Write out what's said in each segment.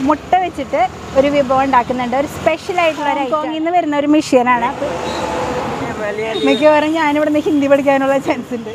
മുട്ട വെച്ചിട്ട് ഒരു വിഭവം ഉണ്ടാക്കുന്നുണ്ട് ഒരു സ്പെഷ്യൽ ആയിട്ടുള്ള ഒരു ഹോങ്കോങ്ങിൽ നിന്ന് വരുന്ന ഒരു മിഷ്യനാണ് മിക്കവാറും ഞാനിവിടെ നിന്ന് ഹിന്ദി പഠിക്കാനുള്ള ചാൻസ് ഉണ്ട്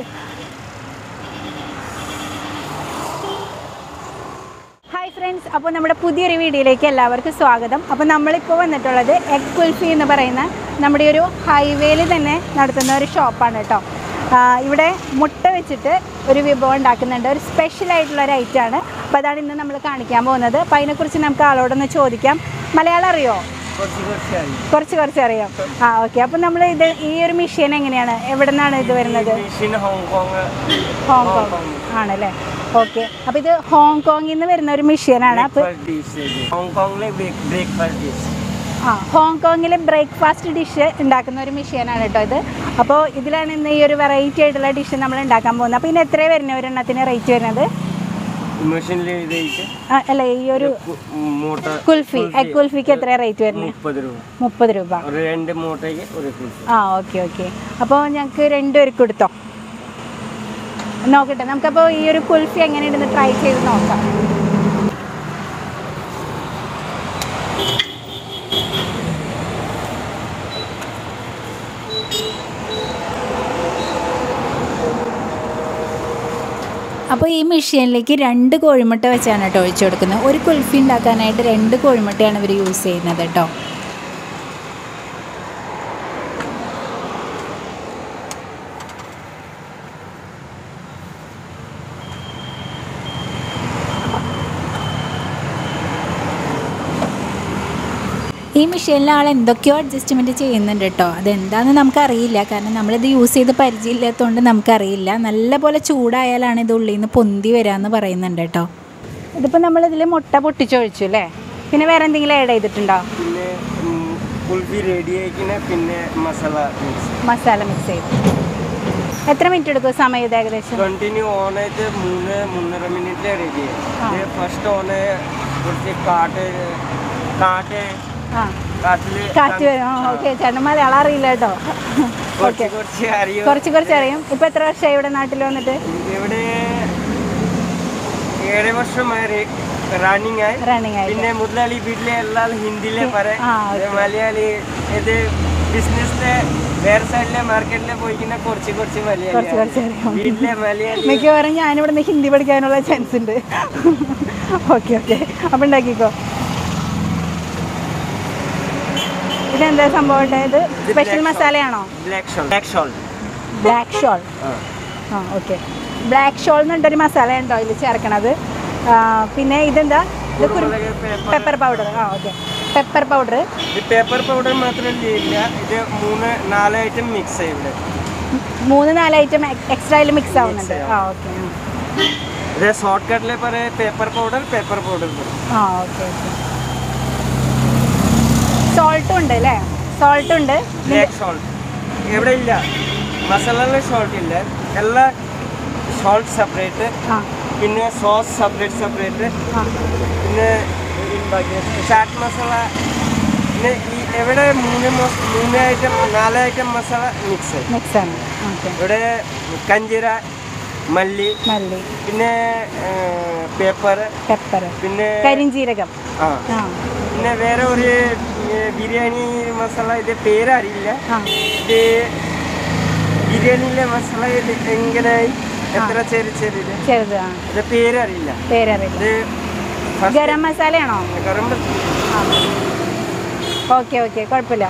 ഹായ് ഫ്രണ്ട്സ് അപ്പോൾ നമ്മുടെ പുതിയൊരു വീഡിയോയിലേക്ക് എല്ലാവർക്കും സ്വാഗതം അപ്പോൾ നമ്മളിപ്പോൾ വന്നിട്ടുള്ളത് എഗ് കുൽഫി എന്ന് പറയുന്ന നമ്മുടെ ഒരു ഹൈവേയിൽ തന്നെ നടത്തുന്ന ഒരു ഷോപ്പാണ് കേട്ടോ ആ, ഇവിടെ മുട്ട വെച്ചിട്ട് ഒരു വിഭവം ഉണ്ടാക്കുന്നുണ്ട് ഒരു സ്പെഷ്യൽ ആയിട്ടുള്ള ഒരു ഐറ്റമാണ് അപ്പോൾ അതാണ് ഇന്ന് നമ്മൾ കാണിക്കാൻ പോകുന്നത് അപ്പോൾ അതിനെക്കുറിച്ച് നമുക്ക് ആളോടൊന്ന് ചോദിക്കാം മലയാളം അറിയോ കുറച്ച് കുറച്ച് അറിയാം ആ ഓക്കെ അപ്പോൾ നമ്മൾ ഇത് ഈ ഒരു മെഷീൻ എങ്ങനെയാണ് എവിടെ നിന്നാണ് ഇത് വരുന്നത് മെഷീൻ ഹോങ്കോങ് ഹോങ്കോങ് ആണല്ലേ ഓക്കെ അപ്പോൾ ഇത് ഹോങ്കോങ്ങിൽ നിന്ന് വരുന്ന ഒരു മെഷീനാണ് അപ്പോൾ ബ്രേക്ക്ഫാസ്റ്റ് ഡിഷ് ഹോങ്കോങ്ങിലെ ബ്രേക്ക്ഫാസ്റ്റ് ഡിഷ് ആ ഹോങ്കോങ്ങിലെ ബ്രേക്ക്ഫാസ്റ്റ് ഡിഷ് ഉണ്ടാക്കുന്ന ഒരു മെഷീനാണ് കേട്ടോ ഇത് അപ്പോൾ ഇതിലാണ് ഇന്ന് ഈ ഒരു വെറൈറ്റി ആയിട്ടുള്ള ഡിഷ് നമ്മൾ ഉണ്ടാക്കാൻ പോകുന്നത് അപ്പോൾ ഇതിന് എത്രയാണ് വരുന്നത് ഒരെണ്ണത്തിന് റേറ്റ് വരുന്നത് മെഷീനിൽ എഴുതിയിട്ട് ആ, അല്ല ഈ ഒരു മൂട്ട കുൽഫി എഗ് കുൽഫിക്ക് എത്ര റേറ്റ് വരുന്നത് മുപ്പത് രൂപ മുപ്പത് രൂപ ഒരു രണ്ട് മൂട്ടയ്ക്ക് ഒരു കുൽഫി ആ ഓക്കെ ഓക്കെ അപ്പോൾ ഞങ്ങൾക്ക് രണ്ടുപേർക്ക് കൊടുത്തോ നോക്കട്ടെ നമുക്കപ്പോൾ ഈ ഒരു കുൽഫി എങ്ങനെയുണ്ടെന്ന് ട്രൈ ചെയ്ത് നോക്കാം അപ്പോൾ ഈ മെഷീനിലേക്ക് രണ്ട് കോഴിമുട്ട വെച്ചാണ് കേട്ടോ ഒഴിച്ചു കൊടുക്കുന്നത് ഒരു കുൽഫി ഉണ്ടാക്കാനായിട്ട് രണ്ട് കോഴിമുട്ടയാണ് ഇവർ യൂസ് ചെയ്യുന്നത് കേട്ടോ ഈ മെഷീനിൽ ആൾ എന്തൊക്കെയോ അഡ്ജസ്റ്റ്മെൻറ്റ് ചെയ്യുന്നുണ്ട് കേട്ടോ അതെന്താണെന്ന് നമുക്കറിയില്ല കാരണം നമ്മളിത് യൂസ് ചെയ്ത് പരിചയമില്ലാത്തതുകൊണ്ട് നമുക്കറിയില്ല നല്ലപോലെ ചൂടായാലാണ് ഇത് ഉള്ളിൽ നിന്ന് പൊന്തി വരാമെന്ന് പറയുന്നുണ്ട് കേട്ടോ ഇതിപ്പോൾ നമ്മളിതിൽ മുട്ട പൊട്ടിച്ചൊഴിച്ചു അല്ലേ പിന്നെ വേറെ എന്തെങ്കിലും ആഡ് ചെയ്തിട്ടുണ്ടോ പിന്നെ ഉം, കുൽഫി റെഡി ആയിക്കിന പിന്നെ മസാല മിക്സ് മസാല മിക്സ് ചെയ്തു എത്ര മിനിറ്റ് എടുക്കും സമയം ഇത് ഏകദേശം കണ്ടിന്യൂ ഓൺ ആയിട്ട് മൂന്ന് മൂന്നര മിനിറ്റ് റെഡി ആ. ആയി ഫസ്റ്റ് ഓണ് കുറച്ച് കാട്ട് കാട്ട് ആ കാട്ടില് കാറ്റ് വരും ഓക്കെ ചേട്ടൻ മലയാളം അറിയില്ല കേട്ടോ കുറച്ച് ഓക്കെ കുറച്ച് അറിയും കുറച്ച് കുറച്ച് അറിയും ഇപ്പം എത്ര വർഷമായി ഇവിടെ നാട്ടിൽ വന്നിട്ട് ഇവിടെ ഏഴ് വർഷമായി റണ്ണിങ് ആയി റണ്ണിങ് ആയിട്ട് പിന്നെ മുതലാളി വീട്ടിലെ എല്ലാവരും ഹിന്ദിയിലെ പറയും ആ, okay. മലയാളി ഇത് ബിസിനസ്സിലെ വേറെ സൈഡിലെ മാർക്കറ്റിലെ പോയിക്കുന്ന കുറച്ച് കുറച്ച് മലയാളി കുറച്ച് കുറച്ച് അറിയാം വീട്ടിലെ മലയാളി മിക്കവാറും ഞാനിവിടെ നിന്ന് ഹിന്ദി പഠിക്കാനുള്ള ചാൻസ് ഉണ്ട് ഓക്കെ ഓക്കെ അപ്പം ഉണ്ടാക്കിക്കോ ഇതെന്താ സംഭവം ഇത് ഇത് സ്പെഷ്യൽ black മസാലയാണോ black shawl black shawl black shawl ആ ഓക്കെ ബ്ലാക്ക് ഷോൾ എന്നുണ്ടൊരു മസാല ഉണ്ടോ ഇതിൽ ചേർക്കണത് ആ, പിന്നെ ഇതെന്താ ഇത് കുരുമുളക് pepper. പെപ്പർ പൗഡർ ആ ഓക്കെ പെപ്പർ പൗഡർ ഇത് പേപ്പർ പൗഡർ മാത്രമല്ല ഇല്ല ഇത് മൂന്ന് നാല് ഐറ്റം മിക്സ് ഇവിടെ മൂന്ന് നാല് ഐറ്റം എക്സ്ട്രാ അതിൽ മിക്സ് ആവുന്നുണ്ട് ആ ഓക്കെ ഇത് ഷോർട്ട് കട്ടിലെ പറയും പേപ്പർ പൗഡർ പേപ്പർ പൗഡർ ആ ഓക്കെ ഓക്കെ സോൾട്ടും ഉണ്ട് അല്ലേ സോൾട്ടും ഉണ്ട് ബ്ലാക്ക് സോൾട്ട് ഇവിടെ ഇല്ല മസാലയിലെ സോൾട്ട് ഇല്ല എല്ലാ സോൾട്ട് സെപ്പറേറ്റ് ആ പിന്നെ സോസ് സെപ്പറേറ്റ് സെപ്പറേറ്റ് ആ പിന്നെ ചാറ്റ് മസാല പിന്നെ ഈ എവിടെ മൂന്ന് മസ്- മൂന്ന് ഐറ്റം നാല് ഐറ്റം മസാല മിക്സ് മിക്സ് ആണ് ഓക്കെ ഇവിടെ കഞ്ചിര മല്ലി മല്ലി പിന്നെ പേപ്പർ പെപ്പർ പിന്നെ കരിഞ്ജീരകം ആ ആ പിന്നെ വേറെ ഒരു ഏ, ബിരിയാണി മസാല ഇത് പേരറിയില്ല ആ ഇത് ബിരിയാണിയിലെ മസാല ഇത് എങ്ങനെ എത്ര ചെറിയ ചെറിയത് ചെറുത് ആ ഇത് പേരറിയില്ല പേരറിയില്ല ഇത് first ഗരം മസാലയാണോ ഗരം മസാല. ആ ഓക്കെ ഓക്കെ കുഴപ്പമില്ല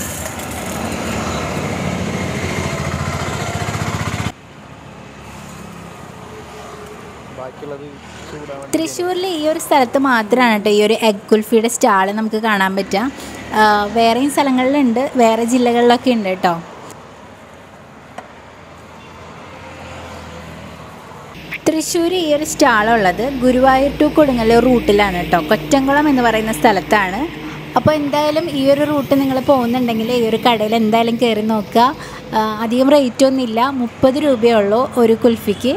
തൃശ്ശൂരിൽ ഈ ഒരു സ്ഥലത്ത് മാത്രമാണ് കേട്ടോ ഈ ഒരു എഗ് കുൽഫിയുടെ സ്റ്റാൾ നമുക്ക് കാണാൻ പറ്റുക ആ, വേറെയും സ്ഥലങ്ങളിലുണ്ട് വേറെ ജില്ലകളിലൊക്കെ ഉണ്ട് കേട്ടോ തൃശ്ശൂർ ഈ ഒരു സ്റ്റാളുള്ളത് ഗുരുവായൂർ ടു കൊടുങ്ങല്ലൂർ റൂട്ടിലാണ് കേട്ടോ കൊറ്റംകുളം എന്ന് പറയുന്ന സ്ഥലത്താണ് അപ്പോൾ എന്തായാലും ഈ ഒരു റൂട്ട് നിങ്ങൾ പോകുന്നുണ്ടെങ്കിൽ ഈ ഒരു കടയിൽ എന്തായാലും കയറി നോക്കുക ആ, അധികം റേറ്റ് ഒന്നുമില്ല മുപ്പത് രൂപയേ ഉള്ളൂ ഒരു കുൽഫിക്ക്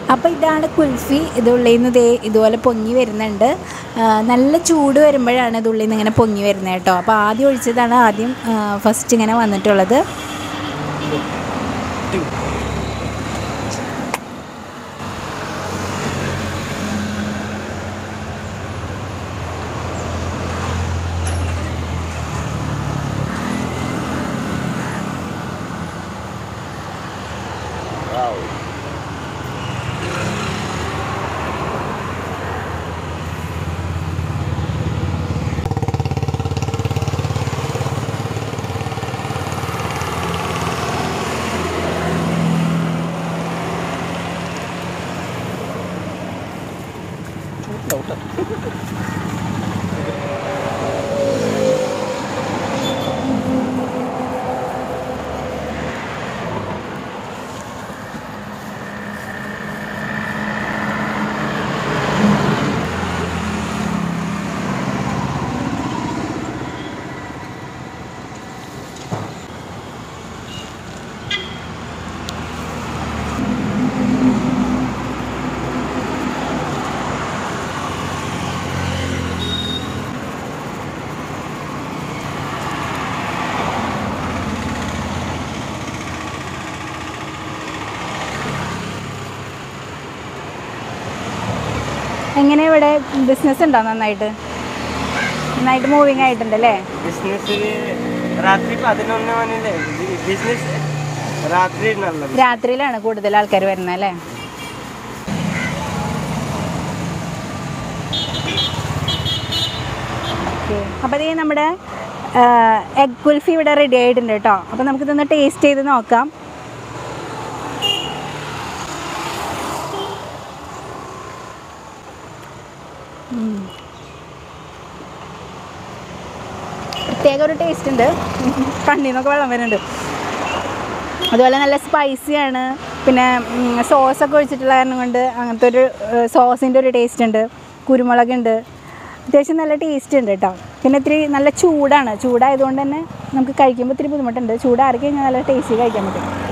അപ്പോൾ ഇതാണ് കുൽഫി ഇത് ഉള്ളിൽ നിന്ന് ദേ ഇതുപോലെ പൊങ്ങി വരുന്നുണ്ട് ആ, നല്ല ചൂട് വരുമ്പോഴാണ് ഇത് ഉള്ളിൽ നിന്ന് ഇങ്ങനെ പൊങ്ങി വരുന്നത് കേട്ടോ അപ്പോൾ ആദ്യം ഒഴിച്ചതാണ് ആദ്യം ഫസ്റ്റ് ഇങ്ങനെ വന്നിട്ടുള്ളത് എങ്ങനെ ഇവിടെ ബിസിനസ് ഉണ്ടോ നന്നായിട്ട് നന്നായിട്ട് മൂവിങ് ആയിട്ടുണ്ട് അല്ലേ ബിസിനസ്സിൽ രാത്രി പതിനൊന്ന് മണിയിലെ ബിസിനസ് രാത്രി നല്ലത് രാത്രിയിലാണ് കൂടുതൽ ആൾക്കാർ വരുന്നത് അല്ലേ അപ്പോൾ ഇത് നമ്മുടെ എഗ് കുൽഫി ഇവിടെ റെഡി ആയിട്ടുണ്ട് കേട്ടോ അപ്പോൾ നമുക്കിതൊന്ന് ടേസ്റ്റ് ചെയ്ത് നോക്കാം ഉം. പ്രത്യേക ഒരു ടേസ്റ്റ് ഉണ്ട് കണ്ണിൽ നിന്നൊക്കെ വെള്ളം വരുന്നുണ്ട് അതുപോലെ നല്ല സ്പൈസിയാണ് പിന്നെ സോസൊക്കെ ഒഴിച്ചിട്ടുള്ള കാരണം കൊണ്ട് അങ്ങനത്തെ ഒരു സോസിൻ്റെ ഒരു ടേസ്റ്റ് ഉണ്ട് കുരുമുളകുണ്ട് അത്യാവശ്യം നല്ല ടേസ്റ്റ് ഉണ്ട് കേട്ടോ പിന്നെ ഇത്തിരി നല്ല ചൂടാണ് ചൂടായതുകൊണ്ട് തന്നെ നമുക്ക് കഴിക്കുമ്പോൾ ഇത്തിരി ബുദ്ധിമുട്ടുണ്ട് ചൂടാറി കഴിഞ്ഞാൽ നല്ല ടേസ്റ്റി കഴിക്കാൻ പറ്റും